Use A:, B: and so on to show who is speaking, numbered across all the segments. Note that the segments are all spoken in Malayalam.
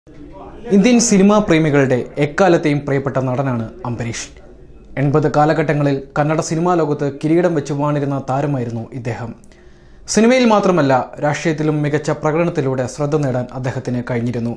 A: ഇന്ത്യൻ സിനിമാ പ്രേമികളുടെ എക്കാലത്തെയും പ്രിയപ്പെട്ട നടനാണ് അംബരീഷ് എൺപത് കാലഘട്ടങ്ങളിൽ കന്നഡ സിനിമാ ലോകത്ത് കിരീടം വെച്ച് വാണിരുന്ന താരമായിരുന്നു ഇദ്ദേഹം സിനിമയിൽ മാത്രമല്ല രാഷ്ട്രീയത്തിലും മികച്ച പ്രകടനത്തിലൂടെ ശ്രദ്ധ നേടാൻ അദ്ദേഹത്തിന് കഴിഞ്ഞിരുന്നു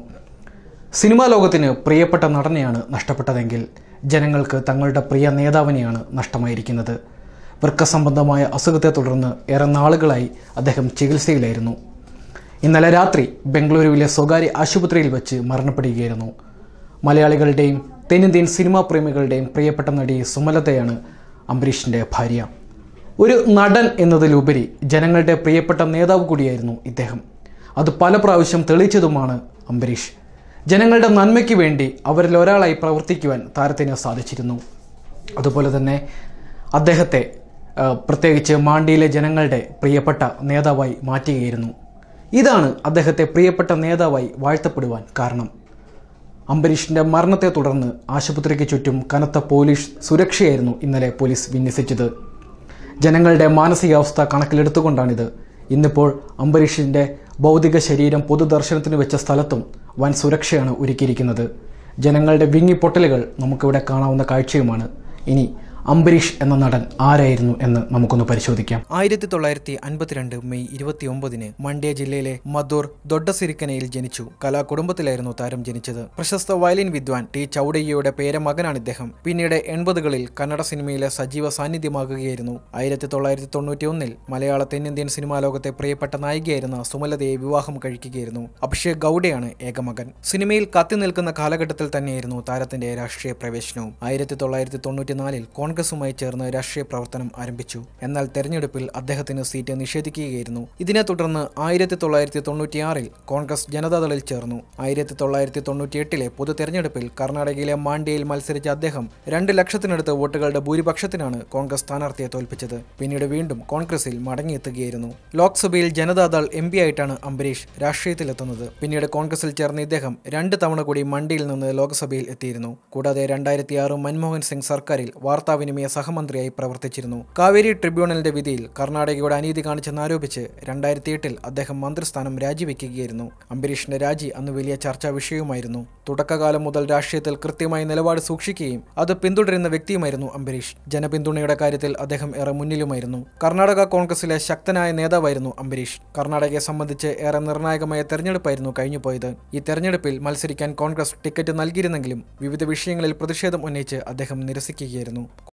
A: സിനിമാ ലോകത്തിന് പ്രിയപ്പെട്ട നടനെയാണ് നഷ്ടപ്പെട്ടതെങ്കിൽ ജനങ്ങൾക്ക് തങ്ങളുടെ പ്രിയ നേതാവിനെയാണ് നഷ്ടമായിരിക്കുന്നത് വൃക്ക സംബന്ധമായ അസുഖത്തെ തുടർന്ന് ഏറെ നാളുകളായി അദ്ദേഹം ചികിത്സയിലായിരുന്നു ഇന്നലെ രാത്രി ബംഗളൂരുവിലെ സ്വകാര്യ ആശുപത്രിയിൽ വെച്ച് മരണപ്പെടുകയായിരുന്നു മലയാളികളുടെയും തെന്നിന്ത്യൻ സിനിമാ പ്രേമികളുടെയും പ്രിയപ്പെട്ട നടി സുമലതയാണ് അംബരീഷിൻ്റെ ഭാര്യ ഒരു നടൻ എന്നതിലുപരി ജനങ്ങളുടെ പ്രിയപ്പെട്ട നേതാവ് കൂടിയായിരുന്നു ഇദ്ദേഹം അത് പല പ്രാവശ്യം തെളിയിച്ചതുമാണ് അംബരീഷ് ജനങ്ങളുടെ നന്മയ്ക്ക് വേണ്ടി അവരിൽ ഒരാളായി പ്രവർത്തിക്കുവാൻ താരത്തിന് സാധിച്ചിരുന്നു അതുപോലെ തന്നെ അദ്ദേഹത്തെ ആ, പ്രത്യേകിച്ച് മാണ്ടിയിലെ ജനങ്ങളുടെ പ്രിയപ്പെട്ട നേതാവായി മാറ്റുകയായിരുന്നു ഇതാണ് അദ്ദേഹത്തെ പ്രിയപ്പെട്ട നേതാവായി വാഴ്ത്തപ്പെടുവാൻ കാരണം അംബരീഷിന്റെ മരണത്തെ തുടർന്ന് ആശുപത്രിക്ക് ചുറ്റും കനത്ത പോലീസ് സുരക്ഷയായിരുന്നു ഇന്നലെ പോലീസ് വിന്യസിച്ചത് ജനങ്ങളുടെ മാനസികാവസ്ഥ കണക്കിലെടുത്തുകൊണ്ടാണിത് ഇന്നിപ്പോൾ അംബരീഷിന്റെ ഭൗതിക ശരീരം പൊതുദർശനത്തിന് വെച്ച സ്ഥലത്തും വൻ സുരക്ഷയാണ് ഒരുക്കിയിരിക്കുന്നത് ജനങ്ങളുടെ വിങ്ങിപ്പൊട്ടലുകൾ നമുക്കിവിടെ കാണാവുന്ന കാഴ്ചയുമാണ് ഇനി അംബരീഷ് എന്ന നടൻ ആരായിരുന്നു എന്ന് നമുക്കൊന്ന് പരിശോധിക്കാം ആയിരത്തി തൊള്ളായിരത്തി അൻപത്തിരണ്ട് മെയ് ഇരുപത്തി ഒമ്പതിന് മണ്ഡ്യ ജില്ലയിലെ മധൂർ ദൊഡ്ഡസിരിക്കനയിൽ ജനിച്ചു കലാകുടുംബത്തിലായിരുന്നു താരം ജനിച്ചത് പ്രശസ്ത വയലിൻ വിദ്വാൻ ടി ചൌഡയ്യയുടെ പേരമകനാണ് ഇദ്ദേഹം പിന്നീട് എൺപതുകളിൽ കന്നഡ സിനിമയിലെ സജീവ സാന്നിധ്യമാകുകയായിരുന്നു ആയിരത്തി തൊള്ളായിരത്തി തൊണ്ണൂറ്റി ഒന്നിൽ മലയാള തെന്നിന്ത്യൻ സിനിമാ ലോകത്തെ പ്രിയപ്പെട്ട നായികയായിരുന്ന സുമലതയെ വിവാഹം കഴിക്കുകയായിരുന്നു അഭിഷേക് ഗൌഡയാണ് ഏകമകൻ സിനിമയിൽ കത്തി നിൽക്കുന്ന കാലഘട്ടത്തിൽ തന്നെയായിരുന്നു താരത്തിന്റെ രാഷ്ട്രീയ പ്രവേശനവും ആയിരത്തി തൊള്ളായിരത്തി തൊണ്ണൂറ്റിനാലിൽ കോൺഗ്രസുമായി ചേർന്ന് രാഷ്ട്രീയ പ്രവർത്തനം ആരംഭിച്ചു എന്നാൽ തെരഞ്ഞെടുപ്പിൽ അദ്ദേഹത്തിന് സീറ്റ് നിഷേധിക്കുകയായിരുന്നു ഇതിനെ തുടർന്ന് ആയിരത്തി തൊള്ളായിരത്തി തൊണ്ണൂറ്റിയാറിൽ കോൺഗ്രസ് ജനതാദളിൽ ചേർന്നു ആയിരത്തി തൊള്ളായിരത്തി തൊണ്ണൂറ്റിയെട്ടിലെ പൊതു തെരഞ്ഞെടുപ്പിൽ കർണാടകയിലെ മാണ്ഡ്യയിൽ മത്സരിച്ച അദ്ദേഹം രണ്ട് ലക്ഷത്തിനടുത്ത് വോട്ടുകളുടെ ഭൂരിപക്ഷത്തിനാണ് കോൺഗ്രസ് സ്ഥാനാർത്ഥിയെ തോൽപ്പിച്ചത് പിന്നീട് വീണ്ടും കോൺഗ്രസിൽ മടങ്ങിയെത്തുകയായിരുന്നു ലോക്സഭയിൽ ജനതാദൾ എം പി ആയിട്ടാണ് അംബരീഷ് രാഷ്ട്രീയത്തിലെത്തുന്നത് പിന്നീട് കോൺഗ്രസിൽ ചേർന്ന ഇദ്ദേഹം രണ്ട് തവണ കൂടി മണ്ഡിയിൽ നിന്ന് ലോക്സഭയിൽ എത്തിയിരുന്നു കൂടാതെ രണ്ടായിരത്തി ആറ് മൻമോഹൻ സിംഗ് സർക്കാരിൽ വാർത്താവിനിമയ സഹമന്ത്രിയായി പ്രവർത്തിച്ചിരുന്നു കാവേരി ട്രിബ്യൂണലിന്റെ വിധിയിൽ കർണാടകയുടെ അനീതി കാണിച്ചെന്നാരോപിച്ച് രണ്ടായിരത്തി എട്ടിൽ അദ്ദേഹം മന്ത്രിസ്ഥാനം രാജിവെക്കുകയായിരുന്നു അംബരീഷിന്റെ രാജി അന്ന് വലിയ ചർച്ചാ വിഷയവുമായിരുന്നു തുടക്കകാലം മുതൽ രാഷ്ട്രീയത്തിൽ കൃത്യമായ നിലപാട് സൂക്ഷിക്കുകയും അത് പിന്തുടരുന്ന വ്യക്തിയുമായിരുന്നു അംബരീഷ് ജനപിന്തുണയുടെ കാര്യത്തിൽ അദ്ദേഹം ഏറെ മുന്നിലുമായിരുന്നു കർണാടക കോൺഗ്രസിലെ ശക്തനായ നേതാവായിരുന്നു അംബരീഷ് കർണാടകയെ സംബന്ധിച്ച് ഏറെ നിർണായകമായ തെരഞ്ഞെടുപ്പായിരുന്നു കഴിഞ്ഞുപോയത് ഈ തെരഞ്ഞെടുപ്പിൽ മത്സരിക്കാൻ കോൺഗ്രസ് ടിക്കറ്റ് നൽകിയിരുന്നെങ്കിലും വിവിധ വിഷയങ്ങളിൽ പ്രതിഷേധം ഉന്നയിച്ച് അദ്ദേഹം നിരസിക്കുകയായിരുന്നു